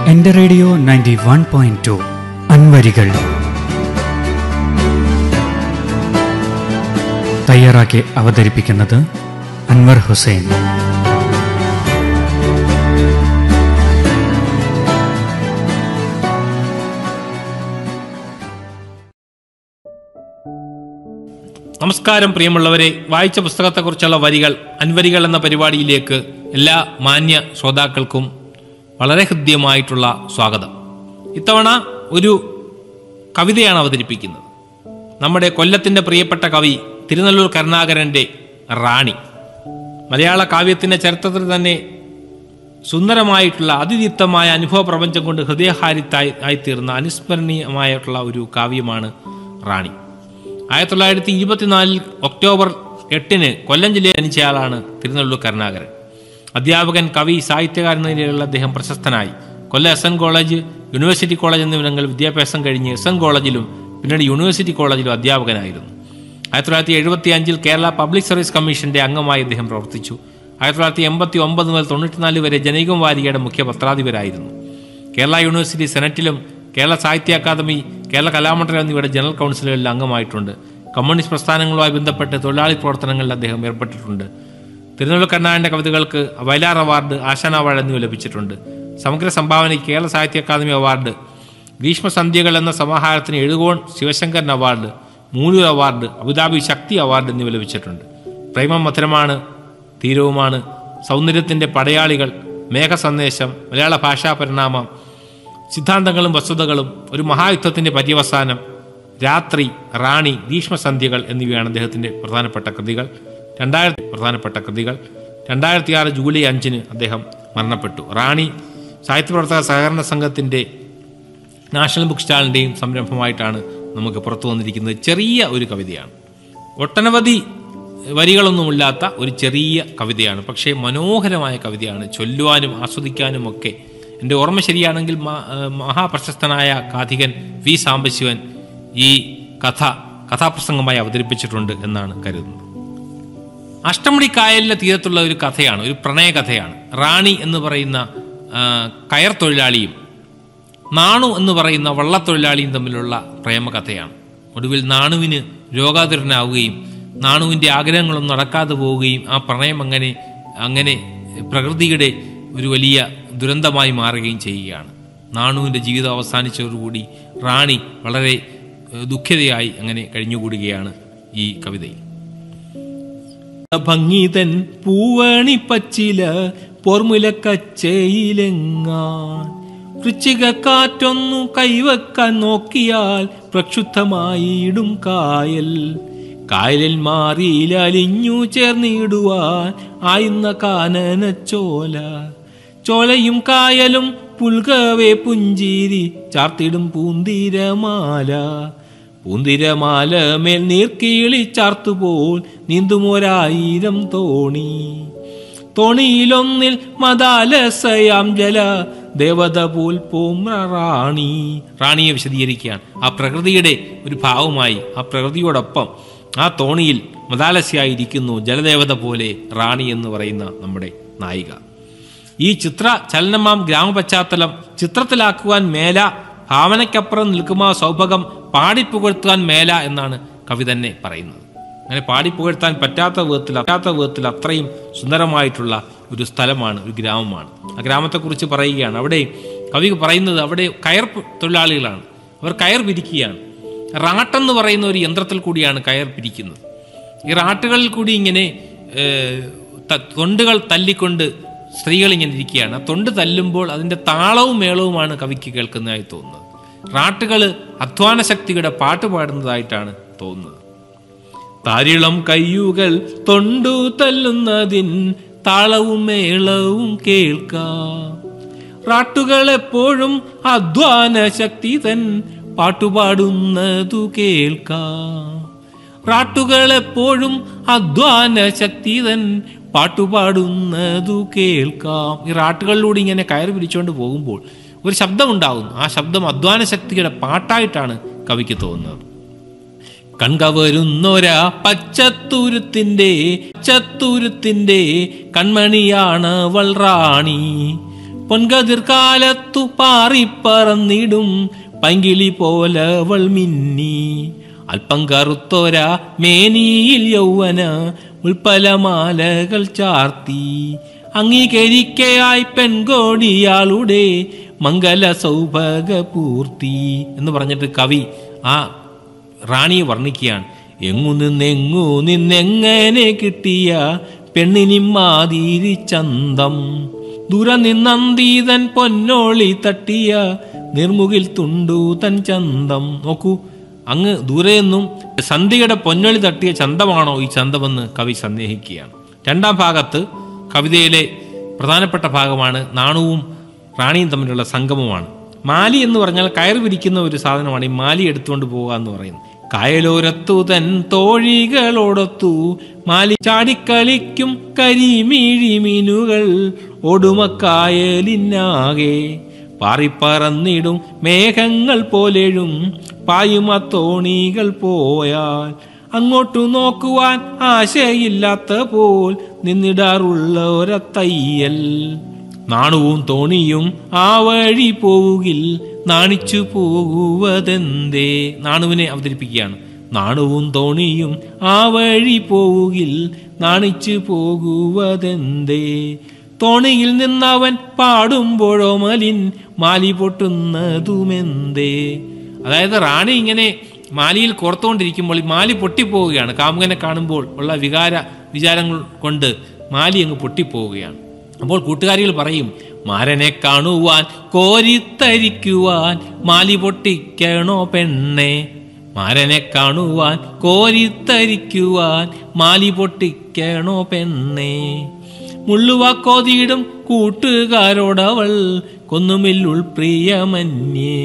എന്റെ radio ninety one point two അൻവരികൾ തയ്യാറാക്കി അവതരിപ്പിക്കുന്നത് അൻവർ ഹുസൈൻ നമസ്കാരം പ്രിയമുള്ളവരെ വായിച്ച പുസ്തകത്തെക്കുറിച്ചുള്ള വരികൾ അൻവരികൾ എന്ന പരിപാടിയിലേക്ക് എല്ലാ മാന്യ ശ്രോതാക്കൾക്കും വളരെ ഹൃദ്യമായിട്ടുള്ള സ്വാഗതം ഇത്തവണ ഒരു കവിതയാണ് അവതരിപ്പിക്കുന്നത് നമ്മുടെ കൊല്ലത്തിൻ്റെ പ്രിയപ്പെട്ട കവി തിരുനെല്ലൂർ കരുണാകരൻ്റെ റാണി മലയാള കാവ്യത്തിൻ്റെ ചരിത്രത്തിൽ തന്നെ സുന്ദരമായിട്ടുള്ള അതിദീപ്തമായ അനുഭവ പ്രപഞ്ചം കൊണ്ട് ഹൃദയഹാരിത്തായി ആയിത്തീർന്ന അനുസ്മരണീയമായിട്ടുള്ള ഒരു കാവ്യമാണ് റാണി ആയിരത്തി തൊള്ളായിരത്തി ഇരുപത്തിനാലിൽ ഒക്ടോബർ എട്ടിന് കൊല്ലം ജില്ലയിൽ ജനിച്ചയാളാണ് തിരുനെല്ലൂർ കരുണാകരൻ അധ്യാപകൻ കവി സാഹിത്യകാരൻ എന്ന നിലയിലുള്ള അദ്ദേഹം പ്രശസ്തനായി Kollam S N college university college എന്നിവിടങ്ങളിൽ വിദ്യാഭ്യാസം കഴിഞ്ഞ് എസ് എൻ കോളേജിലും പിന്നീട് യൂണിവേഴ്സിറ്റി കോളേജിലും അധ്യാപകനായിരുന്നു ആയിരത്തി തൊള്ളായിരത്തി എഴുപത്തി അഞ്ചിൽ കേരള പബ്ലിക് സർവീസ് കമ്മീഷന്റെ അംഗമായി അദ്ദേഹം പ്രവർത്തിച്ചു ആയിരത്തി തൊള്ളായിരത്തി എൺപത്തി ഒമ്പത് മുതൽ തൊണ്ണൂറ്റിനാല് വരെ ജനൈകം വാരികയുടെ മുഖ്യ പത്രാധിപരായിരുന്നു കേരള യൂണിവേഴ്സിറ്റി സെനറ്റിലും കേരള സാഹിത്യ അക്കാദമി കേരള കലാമണ്ഡലം എന്നിവയുടെ ജനറൽ കൗൺസിലുകളിൽ അംഗമായിട്ടുണ്ട് കമ്മ്യൂണിസ്റ്റ് പ്രസ്ഥാനങ്ങളുമായി ബന്ധപ്പെട്ട് തൊഴിലാളി പ്രവർത്തനങ്ങളിൽ അദ്ദേഹം ഏർപ്പെട്ടിട്ടുണ്ട് തിരുനെല്ലൂർ കണ്ണാടിന്റെ കവിതകൾക്ക് വയലാർ അവാർഡ് ആശാന അവാർഡ് എന്നിവ ലഭിച്ചിട്ടുണ്ട് സമഗ്ര സംഭാവനയ്ക്ക് കേരള സാഹിത്യ അക്കാദമി അവാർഡ് ഗ്രീഷ്മസന്ധ്യകൾ എന്ന സമാഹാരത്തിന് Ezhukone Sivasankaran award Moolur award Abu Dhabi Sakthi award എന്നിവ ലഭിച്ചിട്ടുണ്ട് പ്രേമം മധുരമാണ് തീരവുമാണ് സൗന്ദര്യത്തിന്റെ പടയാളികൾ മേഘസന്ദേശം മലയാള ഭാഷാ പരിണാമം സിദ്ധാന്തങ്ങളും വസ്തുതകളും ഒരു മഹായുദ്ധത്തിന്റെ പര്യവസാനം രാത്രി റാണി ഭീഷ്മസന്ധ്യകൾ എന്നിവയാണ് അദ്ദേഹത്തിന്റെ പ്രധാനപ്പെട്ട കൃതികൾ രണ്ടായിരത്തി പ്രധാനപ്പെട്ട കൃതികൾ രണ്ടായിരത്തി ആറ് ജൂലൈ അഞ്ചിന് അദ്ദേഹം മരണപ്പെട്ടു റാണി സാഹിത്യപ്രവർത്തക സഹകരണ സംഘത്തിന്റെ നാഷണൽ ബുക്ക് സ്റ്റാളിൻ്റെയും സംരംഭമായിട്ടാണ് നമുക്ക് പുറത്തു വന്നിരിക്കുന്നത് ചെറിയ ഒരു കവിതയാണ് ഒട്ടനവധി വരികളൊന്നുമില്ലാത്ത ഒരു ചെറിയ കവിതയാണ് പക്ഷേ മനോഹരമായ കവിതയാണ് ചൊല്ലുവാനും ആസ്വദിക്കാനും ഒക്കെ എൻ്റെ ഓർമ്മ ശരിയാണെങ്കിൽ മ- ഏഹ് മഹാപ്രശസ്തനായ കാഥികൻ വി സാംബശിവൻ ഈ കഥ കഥാപ്രസംഗമായി അവതരിപ്പിച്ചിട്ടുണ്ട് എന്നാണ് കരുതുന്നത് അഷ്ടമുടി കായലിന്റെ തീരത്തുള്ള ഒരു കഥയാണ് ഒരു പ്രണയ കഥയാണ് റാണി എന്ന് പറയുന്ന ആ, കയർ തൊഴിലാളിയും നാണു എന്ന് പറയുന്ന വള്ളത്തൊഴിലാളിയും തമ്മിലുള്ള പ്രേമകഥയാണ് ഒടുവിൽ നാണുവിന് രോഗാതുരനാവുകയും നാണുവിൻ്റെ ആഗ്രഹങ്ങളൊന്നും നടക്കാതെ പോവുകയും ആ പ്രണയം അങ്ങനെ അങ്ങനെ പ്രകൃതിയുടെ ഒരു വലിയ ദുരന്തമായി മാറുകയും ചെയ്യുകയാണ് നാണുവിൻ്റെ ജീവിതം അവസാനിച്ചതോടുകൂടി റാണി വളരെ ഏഹ്, ദുഃഖിതയായി അങ്ങനെ കഴിഞ്ഞുകൂടുകയാണ് ഈ കവിതയിൽ ഭംഗിതൻ പൂവണി പച്ചില പോർമുലക്കച്ചയിലെങ്ങാൻ വൃശ്ചിക കാറ്റൊന്നു കൈവക്കാൻ നോക്കിയാൽ പ്രക്ഷുബ്ധമായിടും കായൽ കായലിൽ മാറിയിൽ അലിഞ്ഞു ചേർന്നിടുവാൻ ആയുന്ന കാനനച്ചോല ചോലയും കായലും പുൽകവേ പുഞ്ചിരി ചാർത്തിടും പൂന്തിരമാല പൂന്തിരമാല മേൽ നീർക്കിളി ചാർത്തുപോൽ നീന്തുമൊരായിരം തോണി തോണിയിലൊന്നിൽ മതാലസയാം ജല ദേവത പോൽ പോം റാണി റാണിയെ വിശദീകരിക്കുകയാണ് ആ പ്രകൃതിയുടെ ഒരു ഭാവമായി ആ പ്രകൃതിയോടൊപ്പം ആ തോണിയിൽ മതാലസ്യായിരിക്കുന്നു ജലദേവത പോലെ റാണി എന്ന് പറയുന്ന നമ്മുടെ നായിക ഈ ചിത്ര ചലനമാം ഗ്രാമപശ്ചാത്തലം ചിത്രത്തിലാക്കുവാൻ മേല ഭാവനയ്ക്കപ്പുറം നിൽക്കുമാ സൗഭകം പാടിപ്പുകഴ്ത്തുവാൻ മേല എന്നാണ് കവി തന്നെ പറയുന്നത് അങ്ങനെ പാടിപ്പുകഴ്ത്താൻ പറ്റാത്ത വിധത്തിൽ പറ്റാത്ത വിധത്തിൽ അത്രയും സുന്ദരമായിട്ടുള്ള ഒരു സ്ഥലമാണ് ഒരു ഗ്രാമമാണ് ആ ഗ്രാമത്തെക്കുറിച്ച് പറയുകയാണ് അവിടെ കവി പറയുന്നത് അവിടെ കയർ തൊഴിലാളികളാണ് അവർ കയർ പിരിക്കുകയാണ് റാട്ടെന്ന് പറയുന്ന ഒരു യന്ത്രത്തിൽ കൂടിയാണ് കയർ പിരിക്കുന്നത് ഈ റാട്ടുകളിൽ കൂടി ഇങ്ങനെ ഏഹ്, ത- തൊണ്ടുകൾ തല്ലിക്കൊണ്ട് സ്ത്രീകൾ ഇങ്ങനെ ഇരിക്കുകയാണ് ആ തൊണ്ട് തല്ലുമ്പോൾ അതിൻ്റെ താളവും മേളവുമാണ് കവിക്ക് കേൾക്കുന്നതായി തോന്നുന്നത് റാട്ടുകൾ അധ്വാന ശക്തിയുടെ പാട്ട് പാടുന്നതായിട്ടാണ് തോന്നുന്നത് താരിളം കയ്യുകൾ തൊണ്ടു തല്ലുന്നതിൻ താളവും മേളവും കേൾക്കാം റാട്ടുകൾ എപ്പോഴും അധ്വാന ശക്തി തൻ പാട്ടുപാടുന്നതു കേൾക്കാം റാട്ടുകൾ എപ്പോഴും അധ്വാന ശക്തി തൻ പാട്ടുപാടുന്നതു കേൾക്കാം ഈ റാട്ടുകളിലൂടെ ഇങ്ങനെ കയറി പിരിച്ചുകൊണ്ട് പോകുമ്പോൾ ഒരു ശബ്ദമുണ്ടാകുന്നു ആ ശബ്ദം അധ്വാന ശക്തിയുടെ പാട്ടായിട്ടാണ് കവിക്ക് തോന്നുന്നത് കൺകവരുന്നൊരാ പച്ചത്തുരുത്തിന്റെ പച്ചത്തുരുത്തിന്റെ കൺമണിയാണ് വൾ റാണി പൊൻകതിർക്കാലത്തു പാറിപ്പറന്നിടും പങ്കിളി പോലവൾ മിന്നി അല്പം കറുത്തൊര മേനിയിൽ യൗവന ഉൽപ്പലമാലകൾ ചാർത്തി അംഗീകരിക്കയായി പെൺകോടിയാളുടെ മംഗല സൗഭഗ പൂർത്തി എന്ന് പറഞ്ഞിട്ട് കവി ആ റാണിയെ വർണ്ണിക്കുകയാണ് എങ്ങു നിന്നെങ്ങു നിന്നെങ്ങനെ കിട്ടിയ പെണ്ണിനിമാതിരി ചന്തം ദൂര നിന്നന്തീതൻ പൊന്നോളി തട്ടിയ നിർമുകിൽ തുണ്ടു തൻ ചന്തം നോക്കൂ അങ്ങ് ദൂരെ നിന്നും സന്ധ്യയുടെ പൊന്നൊളി തട്ടിയ ചന്തമാണോ ഈ ചന്തമെന്ന് കവി സന്ദേഹിക്കുകയാണ് രണ്ടാം ഭാഗത്ത് കവിതയിലെ പ്രധാനപ്പെട്ട ഭാഗമാണ് നാണുവും റാണിയും തമ്മിലുള്ള സംഗമമാണ് മാലി എന്ന് പറഞ്ഞാൽ കയർ വിരിക്കുന്ന ഒരു സാധനമാണ് ഈ മാലി എടുത്തുകൊണ്ട് പോവുക എന്ന് പറയുന്നത് കായലോരത്തു തൻ തോഴികളോടൊത്തു മാലി ചാടിക്കളിക്കും കരിമീഴി മീനുകൾ ഒടുമക്കായലിനാകെ പാറിപ്പറന്നിടും മേഘങ്ങൾ പോലെഴും പായുമ തോണികൾ പോയാൽ അങ്ങോട്ടു നോക്കുവാൻ ആശയില്ലാത്ത പോൽ നിന്നിടാറുള്ള ഒരത്തയ്യൽ നാണുവും തോണിയും ആ വഴി പോവുകിൽ നാണിച്ചു പോകുവതെന്തേ നാണുവിനെ അവതരിപ്പിക്കുകയാണ് നാണുവും തോണിയും ആ വഴി പോവുകിൽ നാണിച്ചു പോകുവതെന്തേ തോണിയിൽ നിന്നവൻ പാടുമ്പോഴോ മലിൻ മാലി പൊട്ടുന്നതുമെന്തേ അതായത് റാണി ഇങ്ങനെ മാലിയിൽ കോർത്തുകൊണ്ടിരിക്കുമ്പോൾ ഈ മാലി പൊട്ടിപ്പോവുകയാണ് കാമുകനെ കാണുമ്പോൾ ഉള്ള വികാര വിചാരങ്ങൾ കൊണ്ട് മാലി അങ്ങ് പൊട്ടിപ്പോവുകയാണ് അപ്പോൾ കൂട്ടുകാരികൾ പറയും മാരനെ കാണുവാൻ കോരിത്തരിക്കുവാൻ മാലി പൊട്ടിക്കണോ പെണ്ണെ മാരനെ കാണുവാൻ കോരിത്തരിക്കുവാൻ മാലി പൊട്ടിക്കണോ പെണ്ണെ മുള്ളുവാക്കോതിയിടും കൂട്ടുകാരോടവൾ കൊന്നുമില്ലുൾ പ്രിയമന്യേ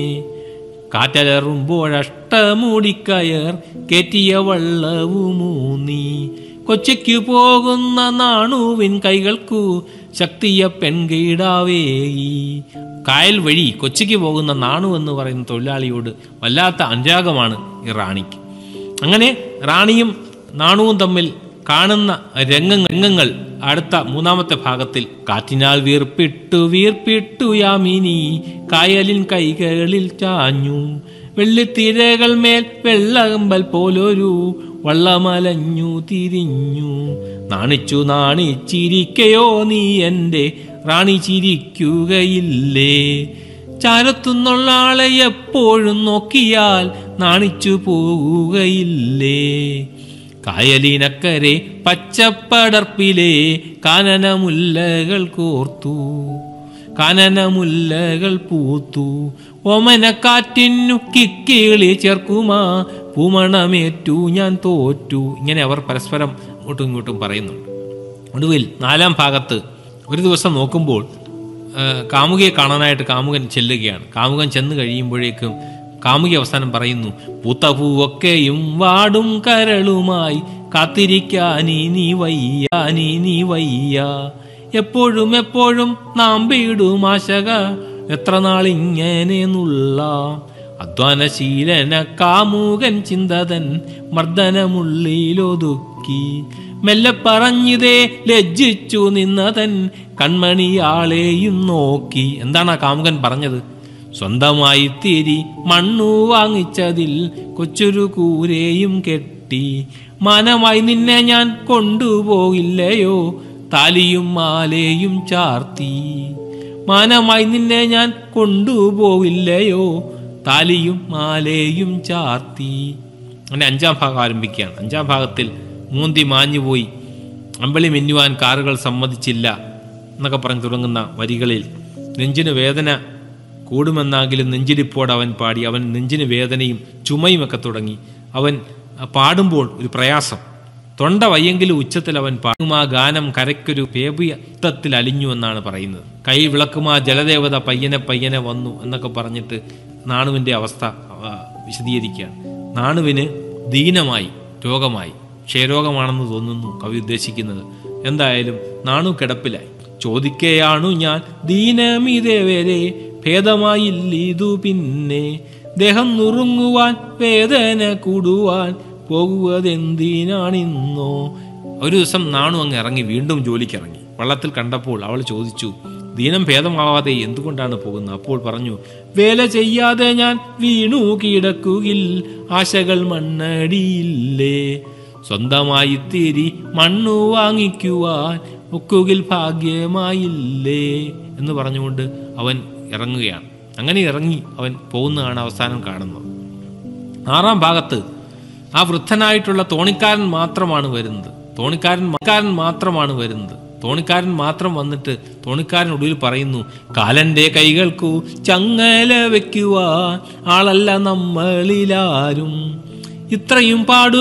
കാറ്റലറുമ്പോഴഷ്ടമൂടിക്കയർ കെറ്റിയ വള്ളവുമൂന്നി കൊച്ചിക്കു പോകുന്ന നാണുവിൻ കൈകൾക്കു ശക്തിയ പെൺകീടാവേയി കായൽ വഴി കൊച്ചിക്ക് പോകുന്ന നാണു എന്ന് പറയുന്ന തൊഴിലാളിയോട് വല്ലാത്ത അനുരാഗമാണ് ഈ റാണിക്ക് അങ്ങനെ റാണിയും നാണുവും തമ്മിൽ കാണുന്ന രംഗങ്ങൾ രംഗങ്ങൾ അടുത്ത മൂന്നാമത്തെ ഭാഗത്തിൽ കാറ്റിനാൽ വീർപ്പിട്ടു വീർപ്പിട്ടു യാമിനി കായലിൻ കൈകളിൽ ചാഞ്ഞു വെള്ളിത്തിരകൾ മേൽ വെള്ളകമ്പൽ പോലൊരു വള്ളമലഞ്ഞു തിരിഞ്ഞു നാണിച്ചു നാണിച്ചിരിക്കയോ നീ എൻ്റെ റാണി ചിരിക്കുകയില്ലേ ചാരത്തുന്നുള്ള ആളെ എപ്പോഴും നോക്കിയാൽ നാണിച്ചു പോവുകയില്ലേ കായലിനക്കരെ പച്ചപ്പടർപ്പിലെ കാനനമുല്ലകൾ കോർത്തു കാനനമുല്ലകൾ പൂത്തു ഓമനക്കാറ്റിനു കിക്കിളി ചേർക്കുമാ പൂമണമേറ്റു ഞാൻ തോറ്റു ഇങ്ങനെ അവർ പരസ്പരം അങ്ങോട്ടും ഇങ്ങോട്ടും പറയുന്നുണ്ട് ഒടുവിൽ നാലാം ഭാഗത്ത് ഒരു ദിവസം നോക്കുമ്പോൾ ആ, കാമുകിയെ കാണാനായിട്ട് കാമുകൻ ചെല്ലുകയാണ് കാമുകൻ ചെന്ന് കഴിയുമ്പോഴേക്കും കാമുകി അവസാനം പറയുന്നു പൂത്ത പൂവൊക്കെയും വാടും കരളുമായി കാത്തിരിക്കാനി നീ വയ്യ നീ നീ വയ്യ എപ്പോഴും എപ്പോഴും നാം വീടും ആശക എത്ര നാളിങ്ങനെ നുള്ളാം അധ്വാനശീലന കാമുകൻ ചിന്തതൻ മർദ്ദനമുള്ളിലൊതുക്കി മെല്ലെ പറഞ്ഞിതേ ലജ്ജിച്ചു നിന്നതൻ കൺമണിയാളെയും നോക്കി എന്താണ് ആ കാമുകൻ പറഞ്ഞത് സ്വന്തമായി തിരി മണ്ണു വാങ്ങിച്ചതിൽ കൊച്ചൊരു കൂരയും കെട്ടി മാനമായി നിന്നെ ഞാൻ കൊണ്ടുപോകില്ലയോ താലിയും മാലയും ചാർത്തി മാനമായി നിന്നെ ഞാൻ കൊണ്ടുപോകില്ലയോ താലിയും മാലയും ചാർത്തി അങ്ങനെ അഞ്ചാം ഭാഗം ആരംഭിക്കുകയാണ് അഞ്ചാം ഭാഗത്തിൽ മൂന്തി മാഞ്ഞുപോയി അമ്പളി മിന്നുവാൻ കാറുകൾ സമ്മതിച്ചില്ല എന്നൊക്കെ പറഞ്ഞ് തുടങ്ങുന്ന വരികളിൽ നെഞ്ചിന് വേദന കൂടുമെന്നാകിലും നെഞ്ചിരിപ്പോട് അവൻ പാടി അവൻ നെഞ്ചിന് വേദനയും ചുമയും ഒക്കെ തുടങ്ങി അവൻ പാടുമ്പോൾ ഒരു പ്രയാസം തൊണ്ട വയ്യെങ്കിലും ഉച്ചത്തിൽ അവൻ പാടും ആ ഗാനം കരയ്ക്കൊരു പേപിയത്തത്തിൽ അലിഞ്ഞു എന്നാണ് പറയുന്നത് കൈ വിളക്കുമാ ജലദേവത പയ്യനെ പയ്യനെ വന്നു എന്നൊക്കെ പറഞ്ഞിട്ട് നാണുവിൻ്റെ അവസ്ഥ ആ, വിശദീകരിക്കുകയാണ് നാണുവിന് ദീനമായി രോഗമായി ക്ഷയരോഗമാണെന്ന് തോന്നുന്നു കവി ഉദ്ദേശിക്കുന്നത് എന്തായാലും നാണു കിടപ്പിലായി ചോദിക്കയാണു ഞാൻ ദീനമിതേവരെ ഭേദമായില്ലിതു പിന്നെ ദേഹം നുറുങ്ങുവാൻ വേദന കൂടുവാൻ പോകുവതെന്തിനാണിന്നോ ഒരു ദിവസം നാണു അങ്ങ് ഇറങ്ങി വീണ്ടും ജോലിക്ക് ഇറങ്ങി വള്ളത്തിൽ കണ്ടപ്പോൾ അവൾ ചോദിച്ചു ദീനം ഭേദമാവാതെ എന്തുകൊണ്ടാണ് പോകുന്നത് അപ്പോൾ പറഞ്ഞു വേല ചെയ്യാതെ ഞാൻ വീണു കിടക്കുകിൽ ആശകൾ മണ്ണടിയില്ലേ സ്വന്തമായി തിരി മണ്ണു വാങ്ങിക്കുവാൻ ഒക്കുകിൽ ഭാഗ്യമായില്ലേ എന്ന് പറഞ്ഞുകൊണ്ട് അവൻ ഇറങ്ങുകയാണ് അങ്ങനെ ഇറങ്ങി അവൻ പോകുന്നതാണ് അവസാനം കാണുന്നത് ആറാം ഭാഗത്ത് ആ വൃദ്ധനായിട്ടുള്ള തോണിക്കാരൻ മാത്രമാണ് വരുന്നത് തോണിക്കാരൻ കാരൻ മാത്രമാണ് വരുന്നത് തോണിക്കാരൻ മാത്രം വന്നിട്ട് തോണിക്കാരൻ ഒടുവിൽ പറയുന്നു കാലന്റെ കൈകൾക്കു ചങ്ങല വെക്കുവാൻ ആളല്ല നമ്മളിലാരും ഇത്രയും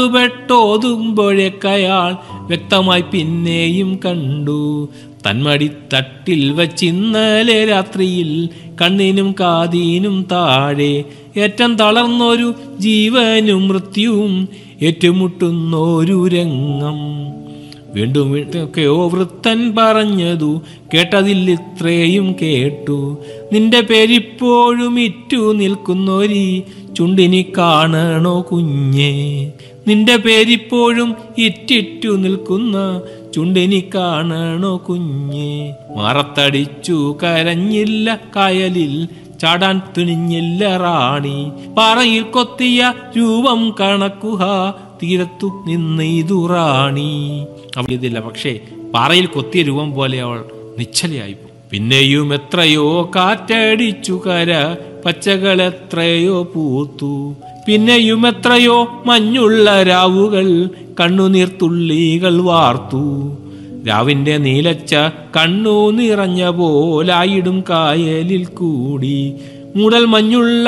പാടുപെട്ടോതുമ്പോഴേക്കയാൾ വ്യക്തമായി പിന്നെയും കണ്ടു തന്മടി തട്ടിൽ വച്ചിന്നലെ രാത്രിയിൽ കണ്ണിനും കാതീനും താഴെ ഏറ്റം തളർന്നൊരു ജീവനും മൃത്യുവും ഏറ്റുമുട്ടുന്നൊരു രംഗം വീണ്ടും വീണ്ടൊക്കെയോ വൃത്തൻ പറഞ്ഞതു കേട്ടതിൽ ഇത്രയും കേട്ടു നിന്റെ പേരിപ്പോഴും ഇറ്റു നിൽക്കുന്നൊരി ചുണ്ടിനി കാണണോ കുഞ്ഞേ നിന്റെ പേരിപ്പോഴും ഇറ്റിറ്റു നിൽക്കുന്ന ചുണ്ടിനി കാണണോ കുഞ്ഞേ മാറത്തടിച്ചു കരഞ്ഞില്ല കായലിൽ ചാടാൻ തുനിഞ്ഞില്ല റാണി പാറയിൽ കൊത്തിയ രൂപം കണക്കുഹ തീരത്തു നിന്നെയ്തു റാണി അവൾ ഇതില്ല പക്ഷേ പാറയിൽ കൊത്തിയ രൂപം പോലെ അവൾ നിശ്ചലയായി പോയി. പിന്നെയും എത്രയോ കാറ്റടിച്ചു കര പച്ചകൾ എത്രയോ പൂത്തു പിന്നെയും എത്രയോ മഞ്ഞുള്ള രാവുകൾ കണ്ണുനീർത്തുള്ളികൾ വാർത്തു രാവിന്റെ നീലച്ച കണ്ണു നിറഞ്ഞ പോലായിടും കായലിൽ കൂടി മൂടൽ മഞ്ഞുള്ള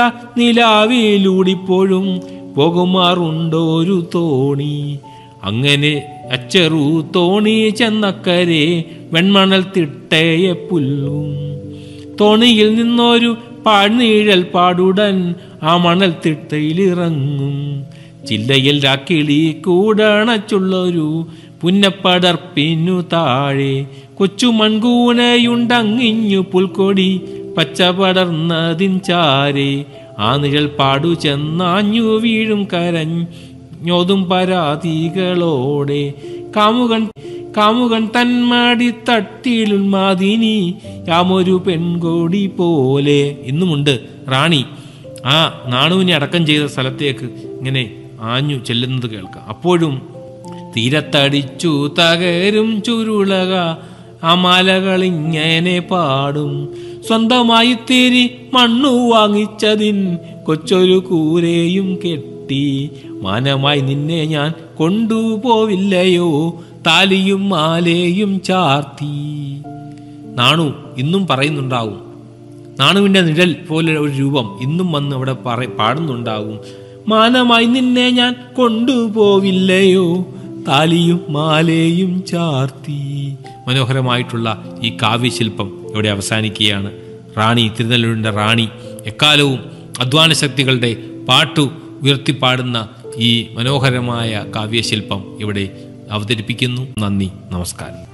നിലാവിലൂടിപ്പോഴും പോകുമാറുണ്ടൊരു തോണി അങ്ങനെ അച്ചെറു തോണി ചെന്നക്കരെ വെൺമണൽ തിട്ടയെ പുല്ലും തോണിയിൽ നിന്നൊരു പാഴ്നീഴൽ പാടുടൻ ആ മണൽ തിട്ടയിലിറങ്ങും ചില്ലയിൽ രാക്കിളി കൂടണച്ചുള്ളൊരു പുന്നപ്പടർപ്പിനു താഴെ കൊച്ചു മൺകൂനയുണ്ടങ്ങിഞ്ഞു പുൽക്കൊടി പച്ച പടർന്നതിൻ ചാരെ ആ നിഴൽ പാടു ചെന്നാഞ്ഞു വീഴും കരഞ്ഞോതും പരാതികളോടെ കാമുകൻ കാമുകൻ തന്മാടി തട്ടിലുന്മാതിനി യാമൊരു പെൺകോടി പോലെ ഇന്നുമുണ്ട് റാണി ആ നാണുവിനെ അടക്കം ചെയ്ത സ്ഥലത്തേക്ക് ഇങ്ങനെ ആഞ്ഞു ചെല്ലുന്നത് കേൾക്കാം അപ്പോഴും തീരത്തടിച്ചു തകരും ചുരുളക ആ മാലകളിങ്ങനെ പാടും സ്വന്തമായി തിരി മണ്ണു വാങ്ങിച്ചതിൻ കൊച്ചൊരു കൂരയും കെട്ടി മാനമായി നിന്നെ ഞാൻ കൊണ്ടുപോവില്ലയോ താലിയും മാലയും ചാർത്തി നാണു ഇന്നും പറയുന്നുണ്ടാവും നാണുവിന്റെ നിഴൽ പോലെ ഒരു രൂപം ഇന്നും വന്ന് അവിടെ പറ പാടുന്നുണ്ടാകും മാനമായി നിന്നെ ഞാൻ കൊണ്ടുപോവില്ലയോ താലിയും മാലയും ചാർത്തി മനോഹരമായിട്ടുള്ള ഈ കാവ്യശില്പം ഇവിടെ അവസാനിക്കുകയാണ് റാണി തിരുനെല്ലൂരിൻ്റെ റാണി എക്കാലവും അധ്വാന ശക്തികളുടെ പാട്ടു ഉയർത്തിപ്പാടുന്ന ഈ മനോഹരമായ കാവ്യശില്പം ഇവിടെ അവതരിപ്പിക്കുന്നു നന്ദി നമസ്കാരം